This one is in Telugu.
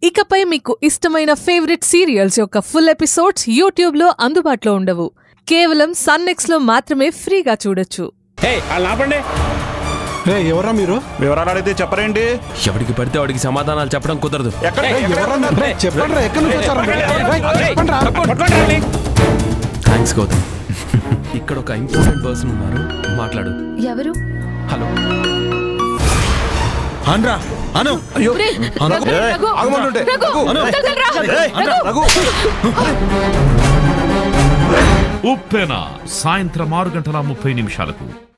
ఇకపై మీకు ఇష్టమైన ఫేవరెట్ సీరియల్స్ యొక్క ఫుల్ ఎపిసోడ్స్ యూట్యూబ్లో అందుబాటులో ఉండవు కేవలం సన్నెక్స్లో మాత్రమే ఫ్రీగా చూడొచ్చు హే వాళ్ళు ఆపండి రే ఎవరా మీరు వివరాలు అడిగితే చెప్పరేంటి ఎవడికి పడితే వాడికి సమాధానాలు చెప్పడం కుదరదు ఎక్కడ రేయ్, ఎవరా మీరు? రేయ్, చెప్పండి రా ఎక్కడి నుంచి వచ్చారు చెప్పండి రా థ్యాంక్స్ గౌతమ్ ఇక్కడ ఒక ఇంపార్టెంట్ పర్సన్ ఉన్నారు మాట్లాడు ఎవరు హలో అనరా అను అయ్యో అను ఏయ్, ఆగమంటుంటే రఘు, అను ఏయ్, అను, రఘు ఉప్పెన సాయంత్రం ఆరు గంటల ముప్పై నిమిషాలకు